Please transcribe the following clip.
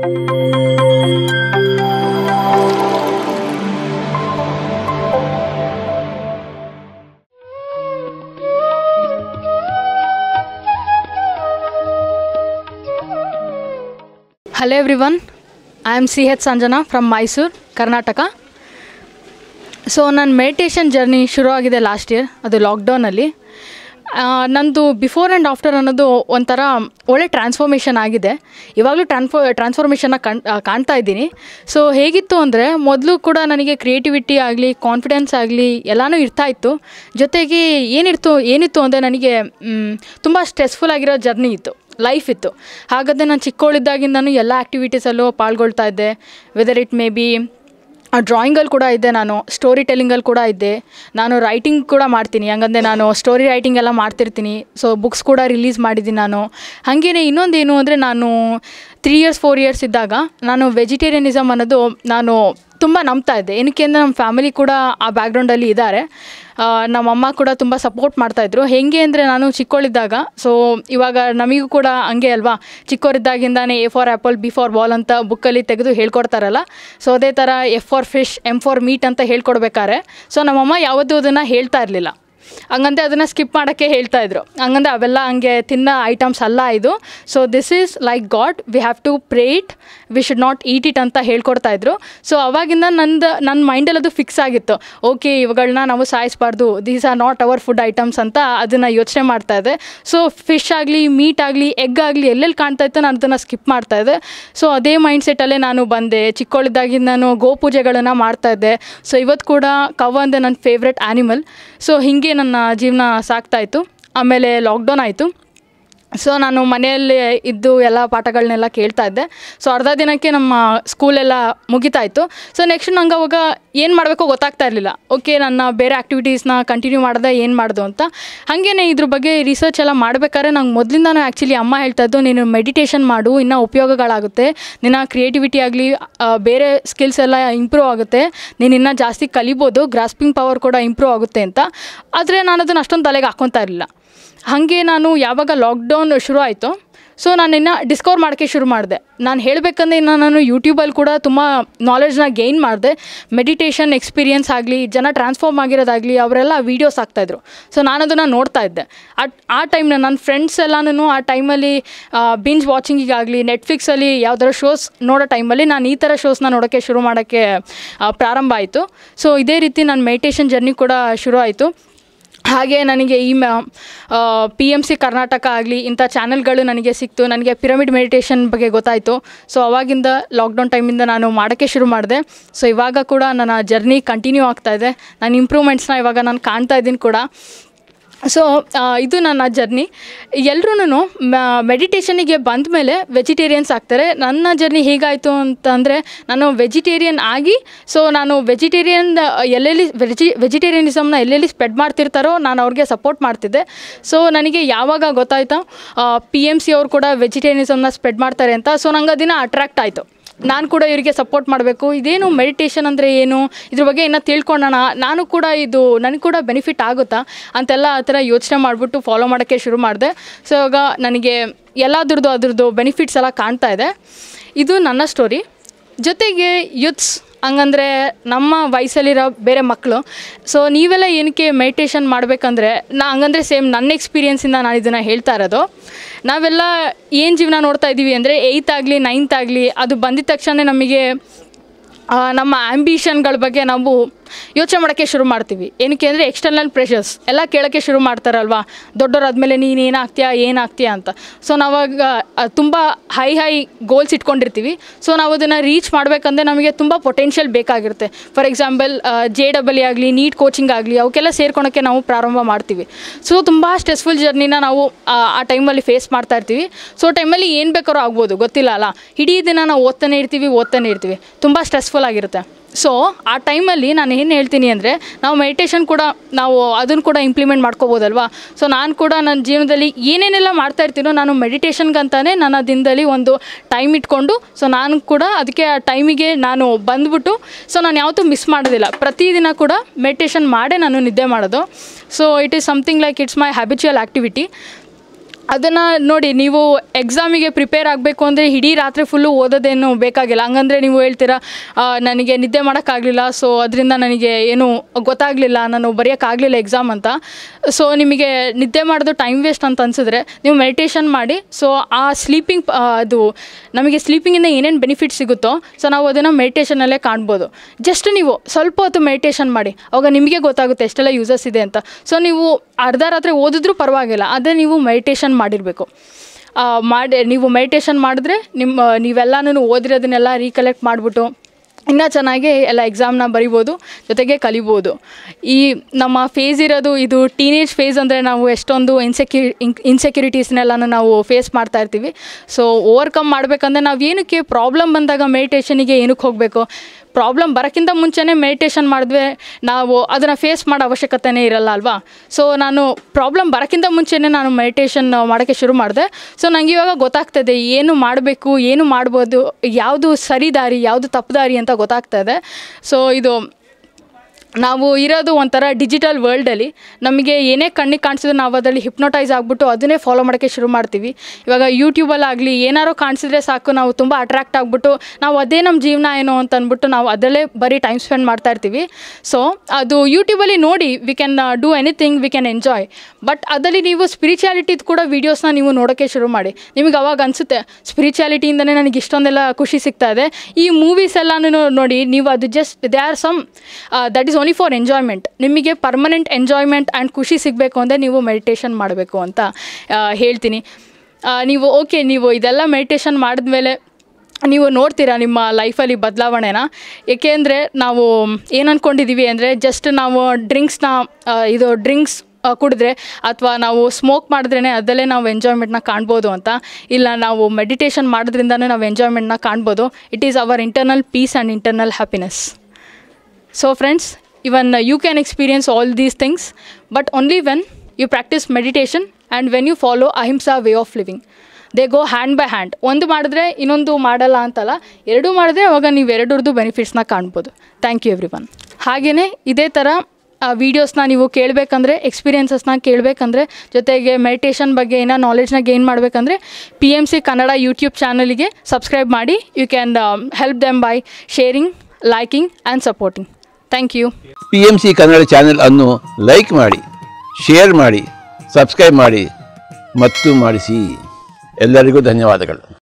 hello everyone I am C H Sanjana from Mysuru Karnataka so ನನ್ನ meditation journey ಶುರುವಾಗಿದೆ last year ಅದು ಲಾಕ್ಡೌನಲ್ಲಿ ನಂದು ಬಿಫೋರ್ ಆ್ಯಂಡ್ ಆಫ್ಟರ್ ಅನ್ನೋದು ಒಂಥರ ಒಳ್ಳೆ ಟ್ರಾನ್ಸ್ಫಾರ್ಮೇಷನ್ ಆಗಿದೆ ಇವಾಗಲೂ ಟ್ರಾನ್ಸ್ಫೋ ಟ್ರಾನ್ಸ್ಫಾರ್ಮೇಷನ್ನ ಕಣ್ ಆ, ಕಾಣ್ತಾ ಇದ್ದೀನಿ ಸೊ ಹೇಗಿತ್ತು ಅಂದರೆ ಮೊದಲು ಕೂಡ ನನಗೆ ಕ್ರಿಯೇಟಿವಿಟಿ ಆಗಲಿ ಕಾನ್ಫಿಡೆನ್ಸ್ ಆಗಲಿ ಎಲ್ಲನೂ ಇರ್ತಾ ಇತ್ತು ಜೊತೆಗೆ ಏನಿರ್ತು ಏನಿತ್ತು ಅಂದರೆ ನನಗೆ ತುಂಬ ಸ್ಟ್ರೆಸ್ಫುಲ್ ಆಗಿರೋ ಜರ್ನಿ ಇತ್ತು ಲೈಫ್ ಇತ್ತು ಹಾಗಾದರೆ ನಾನು ಚಿಕ್ಕವಳಿದ್ದಾಗಿಂದನೂ ಎಲ್ಲ ಆ್ಯಕ್ಟಿವಿಟೀಸಲ್ಲೂ ಪಾಲ್ಗೊಳ್ತಾ ಇದ್ದೆ ವೆದರ್ ಇಟ್ ಮೇ ಬಿ ಡ್ರಾಯಿಂಗಲ್ಲಿ ಕೂಡ ಇದ್ದೆ ನಾನು ಸ್ಟೋರಿ ಟೆಲ್ಲಿಂಗಲ್ಲಿ ಕೂಡ ಇದ್ದೆ ನಾನು ರೈಟಿಂಗ್ ಕೂಡ ಮಾಡ್ತೀನಿ ಹಂಗಂದ್ರೆ ನಾನು ಸ್ಟೋರಿ ರೈಟಿಂಗ್ ಎಲ್ಲ ಮಾಡ್ತಿರ್ತೀನಿ ಸೊ ಬುಕ್ಸ್ ಕೂಡ ರಿಲೀಸ್ ಮಾಡಿದ್ದೀನಿ ನಾನು ಹಾಗೇನೆ ಇನ್ನೊಂದೇನು ಅಂದರೆ ನಾನು ತ್ರೀ ಇಯರ್ಸ್ ಫೋರ್ ಇಯರ್ಸ್ ಇದ್ದಾಗ ನಾನು ವೆಜಿಟೇರಿಯನಿಸಮ್ ಅನ್ನೋದು ನಾನು ತುಂಬ ನಂಬ್ತಾ ಇದ್ದೆ ಏನಕ್ಕೆ ಅಂದರೆ ನಮ್ಮ ಫ್ಯಾಮಿಲಿ ಕೂಡ ಆ ಬ್ಯಾಕ್ಗ್ರೌಂಡಲ್ಲಿ ಇದ್ದಾರೆ ಆ, ನಮ್ಮಮ್ಮ ಕೂಡ ತುಂಬ ಸಪೋರ್ಟ್ ಮಾಡ್ತಾಯಿದ್ರು ಹೆಂಗೆ ಅಂದರೆ ನಾನು ಚಿಕ್ಕವಳಿದ್ದಾಗ ಸೊ ಇವಾಗ ನಮಗೂ ಕೂಡ ಹಂಗೆ ಅಲ್ವಾ ಚಿಕ್ಕವರಿದ್ದಾಗಿಂದಾನೇ A for apple B for ball ಅಂತ ಬುಕ್ಕಲ್ಲಿ ತೆಗೆದು ಹೇಳ್ಕೊಡ್ತಾರಲ್ಲ ಸೊ ಅದೇ ಥರ F for fish M for meat ಅಂತ ಹೇಳ್ಕೊಡ್ಬೇಕಾರೆ ಸೊ ನಮ್ಮಮ್ಮ ಯಾವತ್ತೂ ಅದನ್ನು ಹೇಳ್ತಾ ಇರಲಿಲ್ಲ ಹಂಗಂತೆ ಅದನ್ನು ಸ್ಕಿಪ್ ಮಾಡೋಕ್ಕೆ ಹೇಳ್ತಾ ಇದ್ರು ಹಂಗಂದ್ರೆ ಅವೆಲ್ಲ ಹಂಗೆ ತಿನ್ನೋ ಐಟಮ್ಸ್ ಅಲ್ಲ ಇದು so this is like god we have to pray it we should not eat it ಅಂತ ಹೇಳ್ಕೊಡ್ತಾ ಇದ್ರು ಸೊ ಅವಾಗಿಂದ ನಂದು ನನ್ನ ಮೈಂಡಲ್ಲಿ ಅದು ಫಿಕ್ಸ್ ಆಗಿತ್ತು ಓಕೆ ಇವುಗಳನ್ನ ನಾವು ಸಾಯಿಸಬಾರ್ದು these are not our food items ಅಂತ ಅದನ್ನು ಯೋಚನೆ ಮಾಡ್ತಾ ಇದ್ದೆ ಸೊ ಫಿಶ್ ಆಗಲಿ ಮೀಟ್ ಆಗಲಿ ಎಗ್ ಆಗಲಿ ಎಲ್ಲೆಲ್ಲಿ ಕಾಣ್ತಾ ಇತ್ತು ನಾನು ಅದನ್ನು ಸ್ಕಿಪ್ ಮಾಡ್ತಾ ಇದ್ದೆ ಸೊ ಅದೇ ಮೈಂಡ್ ಸೆಟ್ಟಲ್ಲೇ ನಾನು ಬಂದೆ ಚಿಕ್ಕವಳಿದ್ದಾಗಿಂದ ನಾನು ಗೋಪೂಜೆಗಳನ್ನು ಮಾಡ್ತಾ ಇದ್ದೆ ಸೊ ಇವತ್ತು ಕೂಡ ಕವ್ವ ಅಂದರೆ ನನ್ನ ಫೇವ್ರೆಟ್ ಆ್ಯನಿಮಲ್ ಸೊ ಹೀಗೆ ನನ್ನ ಜೀವನ ಸಾಕ್ತಾಯಿತ್ತು ಆಮೇಲೆ ಲಾಕ್ಡೌನ್ ಆಯಿತು ಸೊ ನಾನು ಮನೆಯಲ್ಲೇ ಇದ್ದು ಎಲ್ಲ ಪಾಠಗಳನ್ನೆಲ್ಲ ಕೇಳ್ತಾ ಇದ್ದೆ ಸೊ ಅರ್ಧ ದಿನಕ್ಕೆ ನಮ್ಮ ಸ್ಕೂಲೆಲ್ಲ ಮುಗಿತಾ ಇತ್ತು ಸೊ ನೆಕ್ಸ್ಟ್ ನಂಗೆ ಅವಾಗ ಏನು ಮಾಡಬೇಕೋ ಗೊತ್ತಾಗ್ತಾ ಇರಲಿಲ್ಲ ಓಕೆ ನನ್ನ ಬೇರೆ ಆ್ಯಕ್ಟಿವಿಟೀಸ್ನ ಕಂಟಿನ್ಯೂ ಮಾಡಿದೆ ಏನು ಮಾಡ್ದು ಅಂತ ಹಾಗೇನೆ ಇದ್ರ ಬಗ್ಗೆ ರಿಸರ್ಚ್ ಎಲ್ಲ ಮಾಡಬೇಕಾದ್ರೆ ನಂಗೆ ಮೊದಲಿಂದನೂ ಆ್ಯಕ್ಚುಲಿ ಅಮ್ಮ ಹೇಳ್ತಾ ಇದ್ದು ನೀನು ಮೆಡಿಟೇಷನ್ ಮಾಡು ಇನ್ನೂ ಉಪಯೋಗಗಳಾಗುತ್ತೆ ನಿನ್ನ ಕ್ರಿಯೇಟಿವಿಟಿ ಆಗಲಿ ಬೇರೆ ಸ್ಕಿಲ್ಸ್ ಎಲ್ಲ ಇಂಪ್ರೂವ್ ಆಗುತ್ತೆ ನೀನು ಇನ್ನೂ ಜಾಸ್ತಿ ಕಲಿಬೋದು ಗ್ರಾಸ್ಪಿಂಗ್ ಪವರ್ ಕೂಡ ಇಂಪ್ರೂವ್ ಆಗುತ್ತೆ ಅಂತ ಆದರೆ ನಾನು ಅದನ್ನು ಅಷ್ಟೊಂದು ತಲೆಗೆ ಹಾಕ್ಕೊತಾ ಇರಲಿಲ್ಲ ಹಾಗೆ ನಾನು ಯಾವಾಗ ಲಾಕ್ಡೌನ್ ಶುರು ಆಯಿತು ಸೊ ನಾನು ಇನ್ನು ಡಿಸ್ಕವರ್ ಮಾಡೋಕ್ಕೆ ಶುರು ಮಾಡಿದೆ ನಾನು ಹೇಳಬೇಕಂದ್ರೆ ಇನ್ನು ನಾನು ಯೂಟ್ಯೂಬಲ್ಲಿ ಕೂಡ ತುಂಬ ನಾಲೆಡ್ಜ್ನ ಗೇನ್ ಮಾಡಿದೆ ಮೆಡಿಟೇಷನ್ ಎಕ್ಸ್ಪೀರಿಯನ್ಸ್ ಆಗಲಿ ಜನ ಟ್ರಾನ್ಸ್ಫಾರ್ಮ್ ಆಗಿರೋದಾಗಲಿ ಅವರೆಲ್ಲ ವೀಡಿಯೋಸ್ ಹಾಕ್ತಾಯಿದ್ರು ಸೊ ನಾನು ಅದನ್ನು ನೋಡ್ತಾ ಇದ್ದೆ ಆ ಆ ಟೈಮ್ನ ನನ್ನ ಫ್ರೆಂಡ್ಸ್ ಎಲ್ಲನೂ ಆ ಟೈಮಲ್ಲಿ ಬಿಂಜ್ ವಾಚಿಂಗಿಗಾಗಲಿ ನೆಟ್ಫ್ಲಿಕ್ಸಲ್ಲಿ ಯಾವ್ದಾರ ಶೋಸ್ ನೋಡೋ ಟೈಮಲ್ಲಿ ನಾನು ಈ ಥರ ಶೋಸ್ನ ನೋಡೋಕ್ಕೆ ಶುರು ಮಾಡೋಕ್ಕೆ ಆ, ಪ್ರಾರಂಭ ಆಯಿತು ಸೊ ಇದೇ ರೀತಿ ನನ್ನ ಮೆಡಿಟೇಷನ್ ಜರ್ನಿ ಕೂಡ ಶುರು ಆಯಿತು ಹಾಗೆ ನನಗೆ ಈ ಮ ಪಿ ಎಮ್ ಸಿ ಕರ್ನಾಟಕ ಆಗಲಿ ಇಂಥ ಚಾನೆಲ್ಗಳು ನನಗೆ ಸಿಕ್ತು ನನಗೆ ಪಿರಮಿಡ್ ಮೆಡಿಟೇಷನ್ ಬಗ್ಗೆ ಗೊತ್ತಾಯಿತು ಸೊ ಅವಾಗಿಂದ ಲಾಕ್ಡೌನ್ ಟೈಮಿಂದ ನಾನು ಮಾಡೋಕ್ಕೆ ಶುರು ಮಾಡಿದೆ ಸೊ ಇವಾಗ ಕೂಡ ನನ್ನ ಜರ್ನಿ ಕಂಟಿನ್ಯೂ ಆಗ್ತಾ ಇದೆ ನಾನು ಇಂಪ್ರೂವ್ಮೆಂಟ್ಸ್ನ ಇವಾಗ ನಾನು ಕಾಣ್ತಾ ಇದ್ದೀನಿ ಕೂಡ ಸೊ ಇದು ನನ್ನ ಜರ್ನಿ ಎಲ್ಲರೂ ಮೆಡಿಟೇಷನಿಗೆ ಬಂದ ಮೇಲೆ ವೆಜಿಟೇರಿಯನ್ಸ್ ಆಗ್ತಾರೆ ನನ್ನ ಜರ್ನಿ ಹೇಗಾಯಿತು ಅಂತಂದರೆ ನಾನು ವೆಜಿಟೇರಿಯನ್ ಆಗಿ ಸೊ ನಾನು ವೆಜಿಟೇರಿಯನ್ ಎಲ್ಲೆಲ್ಲಿ ವೆಜಿ ವೆಜಿಟೇರಿಯನಿಸಮ್ನ ಎಲ್ಲೆಲ್ಲಿ ಸ್ಪ್ರೆಡ್ ಮಾಡ್ತಿರ್ತಾರೋ ನಾನು ಅವ್ರಿಗೆ ಸಪೋರ್ಟ್ ಮಾಡ್ತಿದ್ದೆ ಸೊ ನನಗೆ ಯಾವಾಗ ಗೊತ್ತಾಯ್ತಾ ಪಿ ಎಮ್ ಸಿ ಅವ್ರು ಕೂಡ ವೆಜಿಟೇರಿಯನಿಸಮ್ನ ಸ್ಪ್ರೆಡ್ ಮಾಡ್ತಾರೆ ಅಂತ ಸೊ ನಂಗೆ ಅದನ್ನು ಅಟ್ರಾಕ್ಟ್ ಆಯಿತು ನಾನು ಕೂಡ ಇವರಿಗೆ ಸಪೋರ್ಟ್ ಮಾಡಬೇಕು ಇದೇನು ಮೆಡಿಟೇಷನ್ ಅಂದರೆ ಏನು ಇದ್ರ ಬಗ್ಗೆ ಇನ್ನೂ ತಿಳ್ಕೊಳ್ಳೋಣ ನಾನು ಕೂಡ ಇದು ನನಗೆ ಕೂಡ ಬೆನಿಫಿಟ್ ಆಗುತ್ತಾ ಅಂತೆಲ್ಲ ಆ ಥರ ಯೋಚನೆ ಮಾಡಿಬಿಟ್ಟು ಫಾಲೋ ಮಾಡೋಕ್ಕೆ ಶುರು ಮಾಡಿದೆ ಸೊ ಇವಾಗ ನನಗೆ ಎಲ್ಲದ್ರದ್ದು ಅದ್ರದ್ದು ಬೆನಿಫಿಟ್ಸ್ ಎಲ್ಲ ಕಾಣ್ತಾ ಇದೆ ಇದು ನನ್ನ ಸ್ಟೋರಿ ಜೊತೆಗೆ ಯುತ್ಸ್ ಹಂಗಂದ್ರೆ ನಮ್ಮ ವಯಸ್ಸಲ್ಲಿರೋ ಬೇರೆ ಮಕ್ಕಳು ಸೊ ನೀವೆಲ್ಲ ಏನಕ್ಕೆ ಮೆಡಿಟೇಷನ್ ಮಾಡಬೇಕಂದ್ರೆ ನಾ ಹಂಗಂದ್ರೆ ಸೇಮ್ ನನ್ನ ಎಕ್ಸ್ಪೀರಿಯೆನ್ಸಿಂದ ನಾನು ಇದನ್ನು ಹೇಳ್ತಾ ಇರೋದು ನಾವೆಲ್ಲ ಏನು ಜೀವನ ನೋಡ್ತಾ ಇದ್ದೀವಿ ಅಂದರೆ ಏಯ್ತ್ ಆಗಲಿ ನೈನ್ತ್ ಆಗಲಿ ಅದು ಬಂದಿದ ತಕ್ಷಣ ನಮಗೆ ಆ, ನಮ್ಮ ಆ್ಯಂಬಿಷನ್ಗಳ ಬಗ್ಗೆ ನಾವು ಯೋಚನೆ ಮಾಡೋಕ್ಕೆ ಶುರು ಮಾಡ್ತೀವಿ ಏನಕ್ಕೆ ಅಂದರೆ ಎಕ್ಸ್ಟರ್ನಲ್ ಪ್ರೆಷರ್ಸ್ ಎಲ್ಲ ಕೇಳೋಕ್ಕೆ ಶುರು ಮಾಡ್ತಾರಲ್ವಾ ದೊಡ್ಡವರಾದ್ಮೇಲೆ ನೀನು ಏನಾಗ್ತೀಯಾ ಏನಾಗ್ತೀಯಾ ಅಂತ ಸೊ ನಾವಾಗ ತುಂಬ ಹೈ ಹೈ ಗೋಲ್ಸ್ ಇಟ್ಕೊಂಡಿರ್ತೀವಿ ಸೊ ನಾವು ಅದನ್ನು ರೀಚ್ ಮಾಡಬೇಕಂದ್ರೆ ನಮಗೆ ತುಂಬ ಪೊಟೆನ್ಷಿಯಲ್ ಬೇಕಾಗಿರುತ್ತೆ for example J double E ಆಗಲಿ ನೀಟ್ ಕೋಚಿಂಗ್ ಆಗಲಿ ಅವಕ್ಕೆಲ್ಲ ಸೇರ್ಕೊಳಕ್ಕೆ ನಾವು ಪ್ರಾರಂಭ ಮಾಡ್ತೀವಿ ಸೊ ತುಂಬ ಸ್ಟ್ರೆಸ್ಫುಲ್ ಜರ್ನಿನ ನಾವು ಆ ಆ ಟೈಮಲ್ಲಿ ಫೇಸ್ ಮಾಡ್ತಾ ಇರ್ತೀವಿ ಸೊ ಟೈಮಲ್ಲಿ ಏನು ಬೇಕಾದ್ರೂ ಆಗ್ಬೋದು ಗೊತ್ತಿಲ್ಲ ಅಲ್ಲ ಇಡೀ ದಿನ ನಾವು ಓದ್ತಾನೆ ಇರ್ತೀವಿ ಓದ್ತಾನೆ ಇರ್ತೀವಿ ತುಂಬ ಸ್ಟ್ರೆಸ್ಫುಲ್ ಆಗಿರುತ್ತೆ ಸೊ ಆ ಟೈಮಲ್ಲಿ ನಾನು ಏನು ಹೇಳ್ತೀನಿ ಅಂದರೆ ನಾವು ಮೆಡಿಟೇಷನ್ ಕೂಡ ನಾವು ಅದನ್ನು ಕೂಡ ಇಂಪ್ಲಿಮೆಂಟ್ ಮಾಡ್ಕೋಬೋದಲ್ವಾ ಸೊ ನಾನು ಕೂಡ ನನ್ನ ಜೀವನದಲ್ಲಿ ಏನೇನೆಲ್ಲ ಮಾಡ್ತಾ ಇರ್ತೀನೋ ನಾನು ಮೆಡಿಟೇಷನ್ಗಂತಾನೆ ನನ್ನ ದಿನದಲ್ಲಿ ಒಂದು ಟೈಮ್ ಇಟ್ಕೊಂಡು ಸೊ ನಾನು ಕೂಡ ಅದಕ್ಕೆ ಆ ಟೈಮಿಗೆ ನಾನು ಬಂದ್ಬಿಟ್ಟು ಸೊ ನಾನು ಯಾವತ್ತೂ ಮಿಸ್ ಮಾಡೋದಿಲ್ಲ ಪ್ರತಿದಿನ ಕೂಡ ಮೆಡಿಟೇಷನ್ ಮಾಡೇ ನಾನು ನಿದ್ದೆ ಮಾಡೋದು so it is something like it's my habitual activity ಅದನ್ನು ನೋಡಿ ನೀವು ಎಕ್ಸಾಮಿಗೆ ಪ್ರಿಪೇರ್ ಆಗಬೇಕು ಅಂದರೆ ಇಡೀ ರಾತ್ರಿ ಫುಲ್ಲು ಓದೋದೇನು ಬೇಕಾಗಿಲ್ಲ ಹಂಗಂದ್ರೆ ನೀವು ಹೇಳ್ತೀರಾ ಆ, ನನಗೆ ನಿದ್ದೆ ಮಾಡೋಕ್ಕಾಗಲಿಲ್ಲ ಸೊ ಅದರಿಂದ ನನಗೆ ಏನು ಗೊತ್ತಾಗಲಿಲ್ಲ ನಾನು ಬರೆಯೋಕ್ಕಾಗಲಿಲ್ಲ ಎಕ್ಸಾಮ್ ಅಂತ ಸೊ ನಿಮಗೆ ನಿದ್ದೆ ಮಾಡೋದು ಟೈಮ್ ವೇಸ್ಟ್ ಅಂತ ಅನಿಸಿದ್ರೆ ನೀವು ಮೆಡಿಟೇಷನ್ ಮಾಡಿ ಸೊ ಆ ಸ್ಲೀಪಿಂಗ್ ಅದು ನಮಗೆ ಸ್ಲೀಪಿಂಗಿಂದ ಏನೇನು ಬೆನಿಫಿಟ್ ಸಿಗುತ್ತೋ ಸೊ ನಾವು ಅದನ್ನು ಮೆಡಿಟೇಷನಲ್ಲೇ ಕಾಣ್ಬೋದು ಜಸ್ಟ್ ನೀವು ಸ್ವಲ್ಪ ಹೊತ್ತು ಮೆಡಿಟೇಷನ್ ಮಾಡಿ ಅವಾಗ ನಿಮಗೆ ಗೊತ್ತಾಗುತ್ತೆ ಎಷ್ಟೆಲ್ಲ ಯೂಸಸ್ ಇದೆ ಅಂತ ಸೊ ನೀವು ಅರ್ಧ ರಾತ್ರಿ ಓದಿದ್ರೂ ಪರವಾಗಿಲ್ಲ ಅದೇ ನೀವು ಮೆಡಿಟೇಷನ್ ಮಾಡಿರಬೇಕು ಮಾಡಿ ನೀವು ಮೆಡಿಟೇಷನ್ ಮಾಡಿದ್ರೆ ನಿಮ್ಮ ನೀವೆಲ್ಲನೂ ಓದಿರೋದನ್ನೆಲ್ಲ ರೀಕಲೆಕ್ಟ್ ಮಾಡಿಬಿಟ್ಟು ಇನ್ನೂ ಚೆನ್ನಾಗಿ ಎಲ್ಲ ಎಕ್ಸಾಮ್ನ ಬರಿಬೋದು ಜೊತೆಗೆ ಕಲಿಬೋದು ಈ ನಮ್ಮ ಫೇಸ್ ಇರೋದು ಇದು ಟೀನೇಜ್ ಫೇಸ್ ಅಂದರೆ ನಾವು ಎಷ್ಟೊಂದು ಇನ್ಸೆಕ್ಯೂ ಇನ್ಸೆಕ್ಯೂರಿಟೀಸ್ನೆಲ್ಲನೂ ನಾವು ಫೇಸ್ ಮಾಡ್ತಾ ಇರ್ತೀವಿ ಸೊ ಓವರ್ಕಮ್ ಮಾಡಬೇಕಂದ್ರೆ ನಾವು ಏನಕ್ಕೆ ಪ್ರಾಬ್ಲಮ್ ಬಂದಾಗ ಮೆಡಿಟೇಷನಿಗೆ ಏನಕ್ಕೆ ಹೋಗಬೇಕು ಪ್ರಾಬ್ಲಮ್ ಬರೋಕ್ಕಿಂತ ಮುಂಚೆನೇ ಮೆಡಿಟೇಷನ್ ಮಾಡಿದ್ವಿ ನಾವು ಅದನ್ನು ಫೇಸ್ ಮಾಡೋ ಅವಶ್ಯಕತೆನೇ ಇರಲ್ಲ ಅಲ್ವಾ ಸೊ ನಾನು ಪ್ರಾಬ್ಲಮ್ ಬರೋಕ್ಕಿಂತ ಮುಂಚೆನೇ ನಾನು ಮೆಡಿಟೇಷನ್ ಮಾಡೋಕ್ಕೆ ಶುರು ಮಾಡಿದೆ ಸೊ ನನಗೆ ಇವಾಗ ಗೊತ್ತಾಗ್ತದೆ ಏನು ಮಾಡಬೇಕು ಏನು ಮಾಡ್ಬೋದು ಯಾವುದು ಸರಿ ದಾರಿ ಯಾವುದು ತಪ್ಪು ದಾರಿ ಅಂತ ಗೊತ್ತಾಗ್ತಾ ಇದೆ ಸೊ ಇದು ನಾವು ಇರೋದು ಒಂಥರ ಡಿಜಿಟಲ್ ವರ್ಲ್ಡಲ್ಲಿ ನಮಗೆ ಏನೇ ಕಣ್ಣಿಗೆ ಕಾಣಿಸಿದ್ರೆ ನಾವು ಅದರಲ್ಲಿ ಹಿಪ್ನೋಟೈಸ್ ಆಗಿಬಿಟ್ಟು ಅದನ್ನೇ ಫಾಲೋ ಮಾಡೋಕ್ಕೆ ಶುರು ಮಾಡ್ತೀವಿ ಇವಾಗ ಯೂಟ್ಯೂಬಲ್ಲಾಗಲಿ ಏನಾರೋ ಕಾಣಿಸಿದ್ರೆ ಸಾಕು ನಾವು ತುಂಬ ಅಟ್ರಾಕ್ಟ್ ಆಗಿಬಿಟ್ಟು ನಾವು ಅದೇ ನಮ್ಮ ಜೀವನ ಏನೋ ಅಂತ ಅಂದ್ಬಿಟ್ಟು ನಾವು ಅದರಲ್ಲೇ ಬರೀ ಟೈಮ್ ಸ್ಪೆಂಡ್ ಮಾಡ್ತಾ ಇರ್ತೀವಿ ಸೊ ಅದು ಯೂಟ್ಯೂಬಲ್ಲಿ ನೋಡಿ we can do anything we can enjoy but ಅದರಲ್ಲಿ ನೀವು ಸ್ಪಿರಿಚುಯಾಲಿಟಿದು ಕೂಡ ವೀಡಿಯೋಸ್ನ ನೀವು ನೋಡೋಕ್ಕೆ ಶುರು ಮಾಡಿ ನಿಮಗೆ ಅವಾಗ ಅನಿಸುತ್ತೆ ಸ್ಪಿರಿಚುಯಾಲಿಟಿಯಿಂದನೇ ನನಗೆ ಇಷ್ಟೊಂದೆಲ್ಲ ಖುಷಿ ಸಿಗ್ತಾ ಇದೆ ಈ ಮೂವೀಸ್ ಎಲ್ಲನೂ ನೋಡಿ ನೀವು ಅದು just they are some that is only for enjoyment ನಿಮಗೆ ಪರ್ಮನೆಂಟ್ ಎಂಜಾಯ್ಮೆಂಟ್ ಆ್ಯಂಡ್ ಖುಷಿ ಸಿಗಬೇಕು ಅಂದರೆ ನೀವು ಮೆಡಿಟೇಷನ್ ಮಾಡಬೇಕು ಅಂತ ಆ, ಹೇಳ್ತೀನಿ ಆ, ನೀವು ಓಕೆ ನೀವು ಇದೆಲ್ಲ ಮೆಡಿಟೇಷನ್ ಮಾಡಿದ್ಮೇಲೆ ನೀವು ನೋಡ್ತೀರಾ ನಿಮ್ಮ ಲೈಫಲ್ಲಿ ಬದಲಾವಣೆನ ಏಕೆಂದರೆ ನಾವು ಏನು ಅಂದ್ಕೊಂಡಿದ್ದೀವಿ ಅಂದರೆ ಜಸ್ಟ್ ನಾವು ಡ್ರಿಂಕ್ಸ್ನ ಇದು ಡ್ರಿಂಕ್ಸ್ ಕುಡಿದ್ರೆ ಅಥವಾ ನಾವು ಸ್ಮೋಕ್ ಮಾಡಿದ್ರೇ ಅದರಲ್ಲೇ ನಾವು ಎಂಜಾಯ್ಮೆಂಟ್ನ ಕಾಣ್ಬೋದು ಅಂತ ಇಲ್ಲ ನಾವು ಮೆಡಿಟೇಷನ್ ಮಾಡೋದ್ರಿಂದನೇ ನಾವು ಎಂಜಾಯ್ಮೆಂಟ್ನ ಕಾಣ್ಬೋದು it is our internal peace and internal happiness so friends even you can experience all these things but only when you practise meditation and when you follow ahimsa way of living they go hand by hand ಒಂದು ಮಾಡಿದ್ರೆ ಇನ್ನೊಂದು ಮಾಡಲ್ಲ ಅಂತಲ್ಲ ಎರಡೂ ಮಾಡಿದ್ರೆ ಅವಾಗ ನೀವು ಎರಡರದ್ದು ಬೆನಿಫಿಟ್ಸ್ನ ಕಾಣ್ಬೋದು ಥ್ಯಾಂಕ್ ಯು ಎವ್ರಿ ಒನ್ ಹಾಗೆಯೇ ಇದೇ ಥರ ವೀಡಿಯೋಸ್ನ ನೀವು ಕೇಳಬೇಕಂದ್ರೆ ಎಕ್ಸ್ಪೀರಿಯನ್ಸಸ್ನ ಕೇಳಬೇಕಂದ್ರೆ ಜೊತೆಗೆ ಮೆಡಿಟೇಷನ್ ಬಗ್ಗೆ ಏನೋ ನಾಲೆಜ್ನ ಗೇನ್ ಮಾಡಬೇಕಂದ್ರೆ P M C Kannada YouTube ಚಾನಲಿಗೆ ಸಬ್ಸ್ಕ್ರೈಬ್ ಮಾಡಿ you can help them by sharing liking and supporting thank you P M C Kannada channel ಅನ್ನು ಲೈಕ್ ಮಾಡಿ ಶೇರ್ ಮಾಡಿ ಸಬ್ಸ್ಕ್ರೈಬ್ ಮಾಡಿ ಮತ್ತು ಮಾಡಿಸಿ ಎಲ್ಲರಿಗೂ ಧನ್ಯವಾದಗಳು